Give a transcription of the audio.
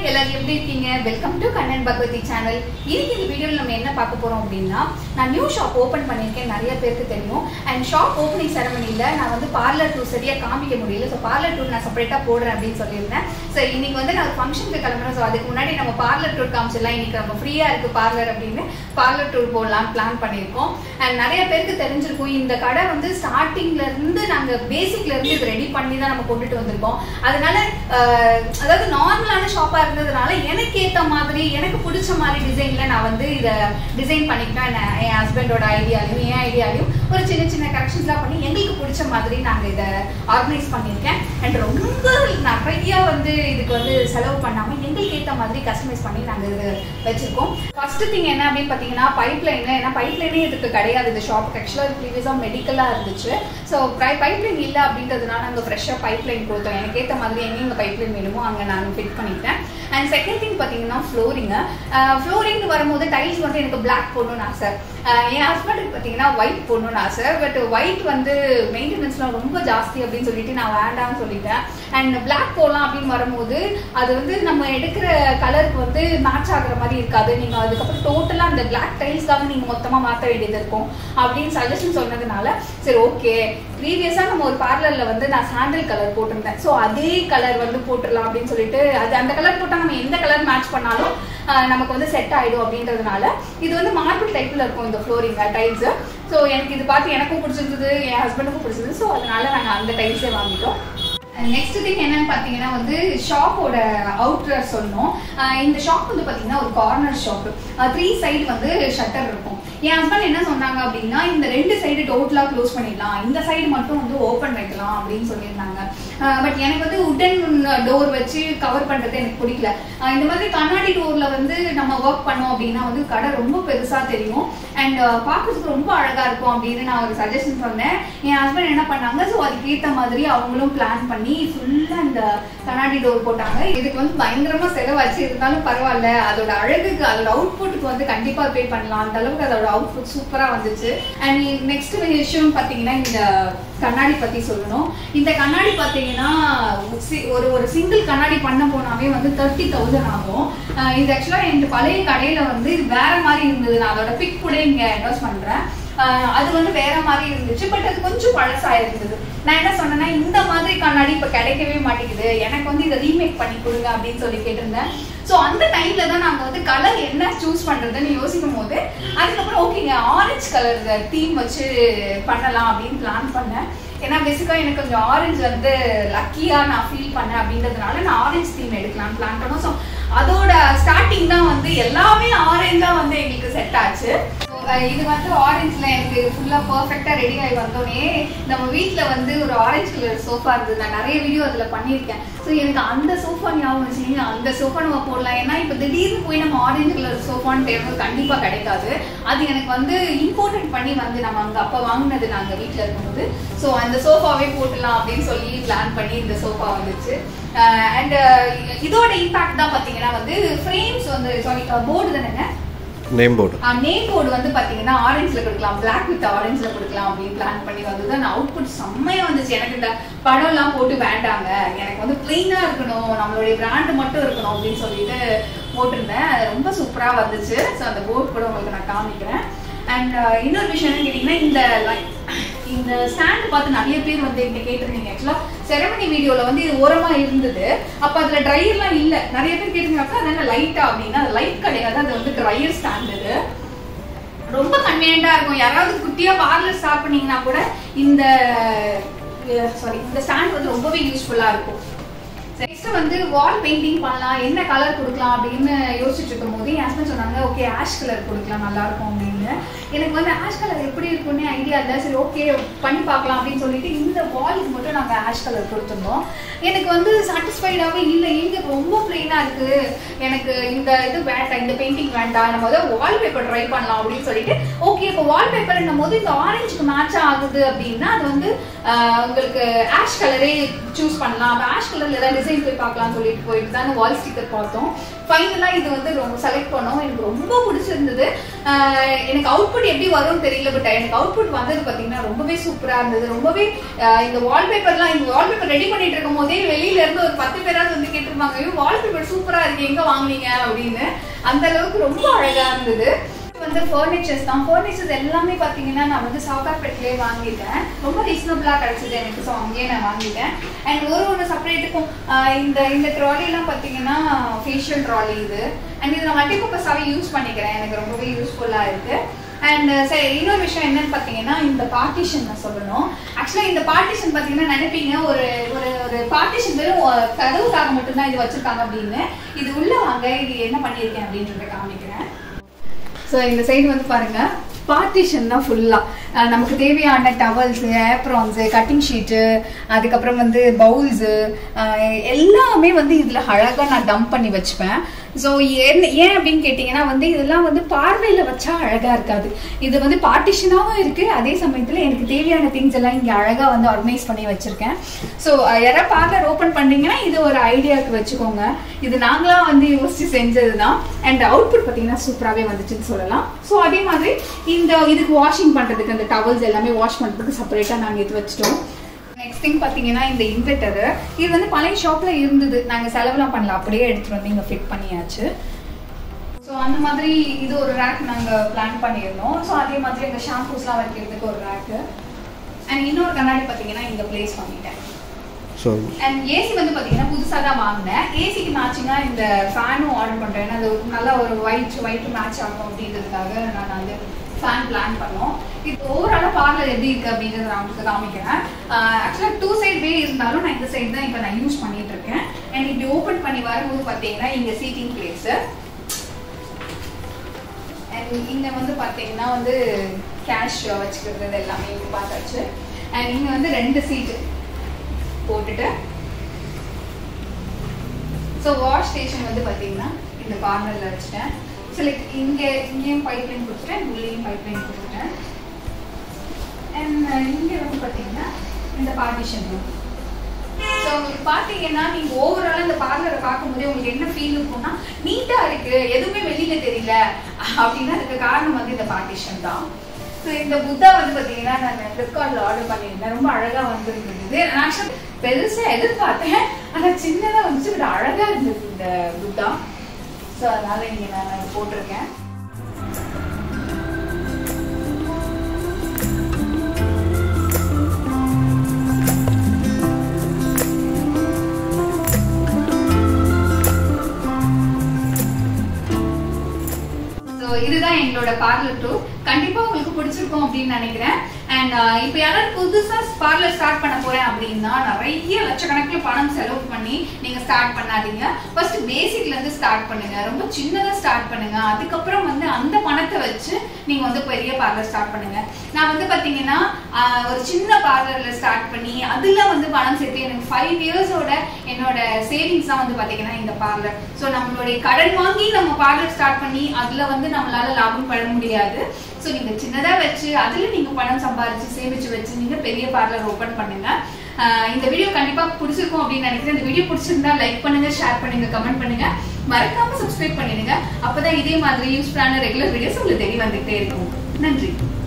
எல்லாரும் எப்படி இருக்கீங்க welcome to Kannan Bhagavathi channel இன்னைக்கு இந்த வீடியோவில் நம்ம என்ன பார்க்க போறோம் அப்படின்னா நான் நியூ ஷாப் ஓபன் பண்ணியிருக்கேன் நிறைய பேருக்கு தெரியும் அண்ட் ஷாப் ஓப்பனிங் செரமனியில் நான் வந்து பார்லர் டூர் சரியா காமிக்க முடியல ஸோ பார்லர் டூர் நான் செப்பரேட்டாக போடுறேன் அப்படின்னு சொல்லியிருந்தேன் ஸோ இன்னைக்கு வந்து நான் ஃபங்க்ஷனுக்கு கிளம்புறேன் ஸோ அதுக்கு முன்னாடி நம்ம பார்லர் டூர் காமிச்சிடலாம் இன்னைக்கு நம்ம ஃப்ரீயா இருக்கு பார்லர் அப்படின்னு பார்லர் டூர் போடலாம் பிளான் பண்ணியிருக்கோம் அண்ட் நிறைய பேருக்கு தெரிஞ்சிருக்கும் இந்த கடை வந்து ஸ்டார்டிங்ல இருந்து நாங்க பேசிக்ல இருந்து இது ரெடி பண்ணி தான் நம்ம கொண்டுட்டு வந்திருக்கோம் அதனால அஹ், அதாவது நார்மலான ஷாப்பா இருந்ததுனால எனக்கு ஏத்த மாதிரி எனக்கு பிடிச்ச மாதிரி டிசைன்ல நான் வந்து இதை டிசைன் பண்ணிக்கிட்டேன் நான் என் ஹஸ்பண்டோட ஐடியாலையும் என் ஐடியாலையும் ஒரு சின்ன சின்ன கரெக்ஷன்ஸ்லாம் பண்ணி எங்களுக்கு பிடிச்ச மாதிரி நாங்க இதை ஆர்கனைஸ் பண்ணியிருக்கேன் அண்ட் ரொம்ப நிறைய வந்து இதுக்கு வந்து செலவு பண்ணாம எங்களுக்கு ஏத்த மாதிரி கஸ்டமைஸ் பண்ணி நாங்க இது வச்சிருக்கோம் ஃபர்ஸ்ட் திங் என்ன அப்படின்னு பாத்தீங்கன்னா பைப் லைன் ஏன்னா பைப் லைனே இதுக்கு கிடையாது இந்த ஷாப்புக்கு ஆக்சுவலாக ப்ரீவியஸாக மெடிக்கலாக இருந்துச்சு ஸோ பைப் லைன் இல்லை அப்படின்றதுனால நாங்கள் ஃப்ரெஷ்ஷாக பைப் லைன் கொடுத்தோம் எனக்கு ஏற்ற மாதிரி எங்கெங்க பைப் லைன் வேணுமோ அங்கே நான் ஃபிட் பண்ணிட்டேன் அண்ட் செகண்ட் திங் பார்த்தீங்கன்னா ஃப்ளோரிங்கு ஃப்ளோரிங் வரும்போது டைல்ஸ் வந்து எனக்கு பிளாக் போடணும்னு ஆசை அஹ் என் ஹஸ்பண்டுக்கு பார்த்தீங்கன்னா ஒயிட் போடணும்னு ஆசை பட் ஒயிட் வந்து மெயின்டெனன்ஸ்லாம் ரொம்ப ஜாஸ்தி அப்படின்னு சொல்லிட்டு நான் வேண்டாம்னு சொல்லிட்டேன் அண்ட் பிளாக் போடலாம் அப்படின்னு வரும்போது அது வந்து நம்ம எடுக்கிற கலருக்கு வந்து மேட்ச் ஆகுற மாதிரி இருக்காது நீங்க அதுக்கப்புறம் டோட்டலா அந்த பிளாக் டைல்ஸ்க்காக நீங்க மொத்தமா மாத்த வேண்டியது இருக்கும் அப்படின்னு சஜஷன் சொன்னதுனால சரி ஓகே ப்ரீவியஸா நம்ம ஒரு பார்லர்ல வந்து நான் சாண்டில் கலர் போட்டிருந்தேன் ஸோ அதே கலர் வந்து போட்டுடலாம் அப்படின்னு சொல்லிட்டு அது அந்த கலர் போட்டா நம்ம எந்த கலர் மேட்ச் பண்ணாலும் ஆஹ், நமக்கு வந்து செட் ஆயிடும் அப்படின்றதுனால இது வந்து மார்பிள் டைப்ல இருக்கும் இந்த ஃப்ளோரிங் டைல்ஸ் ஸோ எனக்கு இது பார்த்து எனக்கும் பிடிச்சிருந்தது என் ஹஸ்பண்டுக்கும் பிடிச்சிருந்தது ஸோ அதனால நாங்கள் அந்த டைல்ஸே வாங்கிட்டோம் நெக்ஸ்ட் திங் என்னன்னு பார்த்தீங்கன்னா வந்து ஷாப்போட அவுட்டர் சொல்லணும் அஹ் இந்த ஷாப் வந்து பார்த்தீங்கன்னா ஒரு கார்னர் ஷாப் த்ரீ சைடு வந்து ஷட்டர் இருக்கும் என் ஹஸ்பண்ட் என்ன சொன்னாங்க அப்படின்னா இந்த ரெண்டு சைடு டோட்டலாக க்ளோஸ் பண்ணிடலாம் இந்த சைடு மட்டும் வந்து ஓப்பன் வைக்கலாம் அப்படின்னு சொல்லியிருந்தாங்க பட் எனக்கு வந்து உடன் டோர் வச்சு கவர் பண்ணுறது எனக்கு பிடிக்கல அஹ் இந்த மாதிரி கண்ணாடி டோர்ல வந்து நம்ம ஒர்க் பண்ணோம் அப்படின்னா வந்து கடை ரொம்ப பெருசா தெரியும் அண்ட் பார்க்கறதுக்கு ரொம்ப அழகா இருக்கும் அப்படின்னு நான் ஒரு சஜஷன் சொன்னேன் என் ஹஸ்பண்ட் என்ன பண்ணாங்க ஸோ அதுக்கு ஏத்த மாதிரி அவங்களும் பிளான் பண்ணி ஃபுல்லா இந்த கண்ணாடி டோர் போட்டாங்க இதுக்கு வந்து பயங்கரமா செலவாச்சு இருந்தாலும் பரவாயில்ல அதோட அழகுக்கு அதோட அவுட்புட்டுக்கு வந்து கண்டிப்பா பே பண்ணலாம் அந்த அளவுக்கு அதோட அவுட்புட் சூப்பரா வந்துச்சு அண்ட் நெக்ஸ்ட் விஷயம் பாத்தீங்கன்னா இந்த கண்ணாடி பத்தி சொல்லணும் இந்த கண்ணாடி பாத்தீங்கன்னா சி- ஒரு ஒரு சிங்கிள் கண்ணாடி பண்ண போனாவே வந்து தேர்ட்டி தௌசண்ட் ஆகும் அஹ் இது ஆக்சுவலா எங்க பழைய கடையில வந்து இது வேற மாதிரி இருந்தது நான் அதோட பிக் கூட இங்க அட்வான்ஸ் பண்றேன் அஹ் அது வந்து வேற மாதிரி இருந்துச்சு பட் அது கொஞ்சம் பழசா இருந்தது நான் என்ன சொன்னேன்னா இந்த மாதிரி கண்ணாடி இப்ப கிடைக்கவே மாட்டேங்குது எனக்கு வந்து இதை ரீமேக் பண்ணி கொடுங்க அப்படின்னு சொல்லி கேட்டிருந்தேன் ஸோ அந்த டைம்ல தான் நாங்க வந்து கலர் என்ன சூஸ் பண்றதுன்னு யோசிக்கும் போது அதுக்கப்புறம் ஓகேங்க ஆரஞ்சு கலர் தீம் வச்சு பண்ணலாம் அப்படின்னு பிளான் பண்ணேன் ஏன்னா பேசிக்கா எனக்கு கொஞ்சம் ஆரஞ்சு வந்து லக்கியா நான் ஃபீல் பண்ணேன் அப்படின்றதுனால நான் ஆரஞ்சு தீம் எடுக்கலாம்னு பிளான் பண்ணோம் ஸோ அதோட ஸ்டார்டிங் தான் வந்து எல்லாமே ஆரஞ்சா வந்து எங்களுக்கு செட் ஆச்சு So, அஹ் இது வந்து ஆரஞ்சுல எனக்கு ஃபுல்லா பர்ஃபெக்டா ரெடி ஆகி வந்தோடனே நம்ம வீட்ல வந்து ஒரு ஆரஞ்சு கலர் சோஃபா இருந்தது நான் நிறைய வீடியோ அதுல பண்ணியிருக்கேன் ஸோ எனக்கு அந்த சோஃபா ஞாபகம் வச்சுங்க அந்த சோஃபா நம்ம போடலாம் ஏன்னா இப்போ திடீர்னு போய் நம்ம ஆரஞ்சு கலர் சோஃபான்னு தேவை கண்டிப்பா கிடைக்காது அது எனக்கு வந்து இம்போர்ட்டட் பண்ணி வந்து நம்ம அங்க அப்ப வாங்கினது நாங்க வீட்ல இருக்கும்போது ஸோ அந்த சோஃபாவே போட்டுலாம் அப்படின்னு சொல்லி பிளான் பண்ணி இந்த சோஃபா வந்துச்சு அண்ட் இதோட இம்பாக்ட் தான் பாத்தீங்கன்னா வந்து ஃப்ரேம்ஸ் வந்து சாரி போர்டு தானேங்க நேம் போர்டு நேம் போர்டு வந்து பாத்தீங்கன்னா ஆரஞ்சுல கொடுக்கலாம் பிளாக் வித் ஆரஞ்சுல கொடுக்கலாம் அப்படின்னு பிளான் பண்ணி வந்தது அந்த அவுட்புட் செம்மையா வந்துச்சு எனக்கு இந்த படம் எல்லாம் போட்டு வேண்டாங்க எனக்கு வந்து பிளெயினா இருக்கணும் நம்மளுடைய பிராண்ட் மட்டும் இருக்கணும் அப்படின்னு சொல்லிட்டு போட்டிருந்தேன் அது ரொம்ப சூப்பரா வந்துச்சு ஸோ அந்த போர்டு கூட உங்களுக்கு நான் காமிக்கிறேன் அண்ட் இன்னொரு விஷயம் என்ன கேட்டீங்கன்னா இந்த li- இந்த ஸ்டாண்ட் பார்த்து நிறைய பேர் வந்து எங்க கேட்டிருந்தீங்க ஆக்சுவலா செரமனி வீடியோல வந்து இது ஓரமா இருந்தது அப்ப அதுல ட்ரையர்லாம் இல்ல நிறைய பேர் கேட்டிருந்தாங்க "அக்கா, அது என்ன லைட்டா அப்படின்னா அது லைட் கிடையாது அது வந்து ட்ரையர் ஸ்டாண்ட் இது ரொம்ப கன்வீனியண்டா இருக்கும் யாராவது குட்டியா பார்லர் ஸ்டார்ட் பண்ணீங்கன்னா கூட இந்த சாரி இந்த ஸ்டாண்ட் வந்து ரொம்பவே யூஸ்ஃபுல்லா இருக்கும் நெக்ஸ்ட் வந்து வால் பெயிண்டிங் பண்ணலாம் என்ன கலர் கொடுக்கலாம் அப்படின்னு யோசிச்சுட்டு இருக்கும் போது என் ஹஸ்பண்ட் சொன்னாங்க ஓகே ஆஷ் கலர் கொடுக்கலாம் நல்லா இருக்கும் அப்படின்னு எனக்கு வந்து ஆஷ் கலர் எப்படி இருக்கும்னு ஐடியா இல்லை சரி ஓகே பண்ணி பார்க்கலாம் அப்படின்னு சொல்லிட்டு இந்த வாலுக்கு மட்டும் நாங்கள் ஆஷ் கலர் கொடுத்துருந்தோம் எனக்கு வந்து சாட்டிஸ்ஃபைடாகவே இல்லை எங்க ரொம்ப பிளெயினாக இருக்கு எனக்கு இந்த இது வேண்டாம் இந்த பெயிண்டிங் வேண்டாம் நம்ம வந்து வால்பேப்பர் ட்ரை பண்ணலாம் அப்படின்னு சொல்லிட்டு ஓகே இப்போ வால்பேப்பர்ன்னும் போது இந்த ஆரஞ்சுக்கு மேட்ச் ஆகுது அப்படின்னா அது வந்து ஆஹ், உங்களுக்கு ஆஷ் கலரே சூஸ் பண்ணலாம் அப்போ ஆஷ் கலர்ல ஏதாவது டிசைன் போய் பார்க்கலாம்னு சொல்லிட்டு போயிட்டு தான் வால் ஸ்டிக்கர் பார்த்தோம் ஃபைனலாக இது வந்து ரொம்ப செலக்ட் பண்ணோம் எனக்கு ரொம்ப பிடிச்சிருந்தது ஆஹ், எனக்கு அவுட்புட் எப்படி வரும்னு தெரியல பட் எனக்கு அவுட்புட் வந்தது பார்த்தீங்கன்னா ரொம்பவே சூப்பரா இருந்தது ரொம்பவே ஆஹ், இந்த வால்பேப்பர்லாம் இந்த வால்பேப்பர் ரெடி பண்ணிட்டு இருக்கும் போதே வெளியில இருந்து ஒரு பத்து பேராவது வந்து கேட்டிருப்பாங்க ஐயோ வால்பேப்பர் இப்படி சூப்பரா இருக்கு எங்க வாங்குனீங்க அப்படின்னு அந்த அளவுக்கு ரொம்ப அழகா இருந்தது இது வந்து ஃபர்னிச்சர்ஸ் தான் ஃபர்னிச்சர்ஸ் எல்லாமே பார்த்தீங்கன்னா நான் வந்து சவுகார்பேட்லேயே வாங்கிட்டேன் ரொம்ப ரீசனபிளாக கிடைச்சது எனக்கு ஸோ அங்கேயே நான் வாங்கிட்டேன் அண்ட் ஒரு ஒரு செப்பரேட்டுக்கும் இந்த இந்த ட்ராலிலாம் பார்த்தீங்கன்னா ஃபேஷியல் ட்ராலி இது அண்ட் இது நான் மல்டிபர்பஸாகவே யூஸ் பண்ணிக்கிறேன் எனக்கு ரொம்பவே யூஸ்ஃபுல்லாக இருக்கு அண்ட் சரி இன்னொரு விஷயம் என்னன்னு பார்த்தீங்கன்னா இந்த பார்ட்டிஷன் நான் சொல்லணும் ஆக்சுவலாக இந்த பார்ட்டிஷன் பார்த்தீங்கன்னா நினைப்பீங்க ஒரு ஒரு ஒரு பார்ட்டிஷன் வெறும் அஹ், கதவுக்காக மட்டும்தான் இது வச்சிருக்காங்க அப்படின்னு இது உள்ள வாங்க இது என்ன பண்ணியிருக்கேன் அப்படின்றத காமிக்கிறேன் ஸோ இந்த சைடு வந்து பாருங்க பார்ட்டிஷன் தான் ஃபுல்லாக நமக்கு தேவையான டவல்ஸு ஏப்ரான்ஸு கட்டிங் ஷீட்டு அதுக்கப்புறம் வந்து பவுல்ஸு எல்லாமே வந்து இதில் அழகாக நான் டம்ப் பண்ணி வச்சுப்பேன் ஸோ ஏன் ஏன் அப்படின்னு கேட்டிங்கன்னா வந்து இதெல்லாம் வந்து பார்வையில் வச்சா அழகாக இருக்காது இது வந்து பார்ட்டிஷனாகவும் இருக்குது அதே சமயத்தில் எனக்கு தேவையான திங்ஸ் எல்லாம் இங்கே அழகாக வந்து ஆர்கனைஸ் பண்ணி வச்சுருக்கேன் ஸோ யாராவது பார்லர் ஓப்பன் பண்ணுறீங்கன்னா இது ஒரு ஐடியாவுக்கு வச்சுக்கோங்க இது நாங்களாம் வந்து யோசிச்சு செஞ்சது தான் அண்ட் அவுட்புட் பார்த்தீங்கன்னா சூப்பராகவே வந்துச்சுன்னு சொல்லலாம் ஸோ அதே மாதிரி இந்த இதுக்கு வாஷிங் பண்ணுறதுக்கு அந்த டவல்ஸ் எல்லாமே வாஷ் பண்ணுறதுக்கு செப்பரேட்டாக நாங்கள் இது வச்சுட்டோம் நெக்ஸ்ட் திங் பார்த்தீங்கன்னா இந்த இன்வெர்டரு இது வந்து பழைய ஷாப்பில் இருந்தது நாங்கள் செலவுலாம் பண்ணல அப்படியே எடுத்துகிட்டு வந்து இங்கே ஃபிட் பண்ணியாச்சு ஸோ அந்த மாதிரி இது ஒரு ரேக் நாங்கள் பிளான் பண்ணியிருந்தோம் ஸோ அதே மாதிரி இந்த ஷாம்பூஸ்லாம் வைக்கிறதுக்கு ஒரு ரேக்கு அண்ட் இன்னொரு கண்ணாடி பார்த்தீங்கன்னா இங்கே ப்ளேஸ் பண்ணிட்டேன் ஸோ அண்ட் ஏசி வந்து பார்த்தீங்கன்னா புதுசாக தான் வாங்கினேன் ஏசிக்கு மேட்சிங்காக இந்த ஃபேனும் ஆர்டர் பண்ணுறேன் ஏன்னா அது ஒரு நல்ல ஒரு ஒயிட் ஒயிட் மேட்ச் ஆகும் அப்படின்றதுக்காக நான் வந்து ஃபேன் பிளான் பண்ணோம் இது ஓவராலாக பார்லர் எப்படி இருக்குது அப்படின்றத நான் உங்களுக்கு காமிக்கிறேன் ஆக்சுவலாக டூ சைட் வே இருந்தாலும் நான் இந்த சைடு தான் இப்போ நான் யூஸ் பண்ணிட்டு இருக்கேன் அண்ட் இப்படி ஓப்பன் பண்ணி வரும்போது பார்த்தீங்கன்னா இங்கே சீட்டிங் பிளேஸு அண்ட் இங்க வந்து பாத்தீங்கன்னா வந்து கேஷ் வச்சுக்கிறது எல்லாமே இங்க பார்த்தாச்சு அண்ட் இங்க வந்து ரெண்டு சீட்டு போட்டுட்டு ஸோ வாஷ் ஸ்டேஷன் வந்து பாத்தீங்கன்னா இந்த கார்னர்ல வச்சுட்டேன் ஸோ லைக் இங்க இங்கேயும் பைப் லைன் கொடுத்துட்டேன் உள்ளேயும் பைப் லைன் கொடுத்துட்டேன் அண்ட் இங்க வந்து பாத்தீங்கன்னா இந்த பார்ட்டிஷன் ரூம் ஸோ உங்களுக்கு பார்த்தீங்கன்னா நீங்கள் ஓவராலாக இந்த பார்லரை பார்க்கும்போதே உங்களுக்கு என்ன ஃபீல் இருக்கும்னா நீட்டாக இருக்கு எதுவுமே வெளியில தெரியல அப்படின்னா அதுக்கு காரணம் வந்து இந்த பார்ட்டிஷன் தான் ஸோ இந்த புத்தா வந்து பார்த்தீங்கன்னா நான் ஃப்ளிப்கார்ட்டில் ஆர்டர் பண்ணியிருந்தேன் ரொம்ப அழகாக வந்துருந்தது நான் ஆக்சுவலாக பெருசாக எதிர்பார்த்தேன் ஆனால் சின்னதாக வந்துச்சு பட் அழகாக இருந்தது இந்த புத்தா ஸோ அதனால இங்கே நான் அதை போட்டிருக்கேன் ஸோ இதுதான் எங்களோட பார்லர் டூர் கண்டிப்பா உங்களுக்கு பிடிச்சிருக்கும் அப்படின்னு நினைக்கிறேன் அண்ட் இப்போ யாராவது புதுசா பார்லர் ஸ்டார்ட் பண்ண போறேன் அப்படின்னா நிறைய லட்சக்கணக்கில் பணம் செலவு பண்ணி நீங்க ஸ்டார்ட் பண்ணாதீங்க ஃபர்ஸ்ட் பேசிக்ல இருந்து ஸ்டார்ட் பண்ணுங்க ரொம்ப சின்னதா ஸ்டார்ட் பண்ணுங்க அதுக்கப்புறம் வந்து அந்த பணத்தை வச்சு நீங்க வந்து பெரிய பார்லர் ஸ்டார்ட் பண்ணுங்க நான் வந்து பாத்தீங்கன்னா ஆஹ், ஒரு சின்ன பார்லர்ல ஸ்டார்ட் பண்ணி அதுல வந்து பணம் சேர்த்து எனக்கு ஃபைவ் இயர்ஸோட என்னோட சேவிங்ஸ் தான் வந்து பாத்தீங்கன்னா இந்த பார்லர் ஸோ நம்மளுடைய கடன் வாங்கி நம்ம பார்லர் ஸ்டார்ட் பண்ணி அதுல வந்து நம்மளால லாபம் பண்ண முடியாது ஸோ நீங்க சின்னதா வச்சு அதுல நீங்க பணம் சம்பாரிச்சு சேமிச்சு வச்சு நீங்க பெரிய பார்லர் ஓபன் பண்ணுங்க ஆஹ் இந்த வீடியோ கண்டிப்பா பிடிச்சிருக்கும் அப்படின்னு நினைக்கிறேன் இந்த வீடியோ பிடிச்சிருந்தா லைக் பண்ணுங்க ஷேர் பண்ணுங்க கமெண்ட் பண்ணுங்க மறக்காம சப்ஸ்கிரைப் பண்ணிடுங்க அப்பதான் இதே மாதிரி யூஸ்ஃபுல்லான ரெகுலர் வீடியோஸ் உங்களுக்கு தேடி வந்துகிட்டே இருக்கும் நன்றி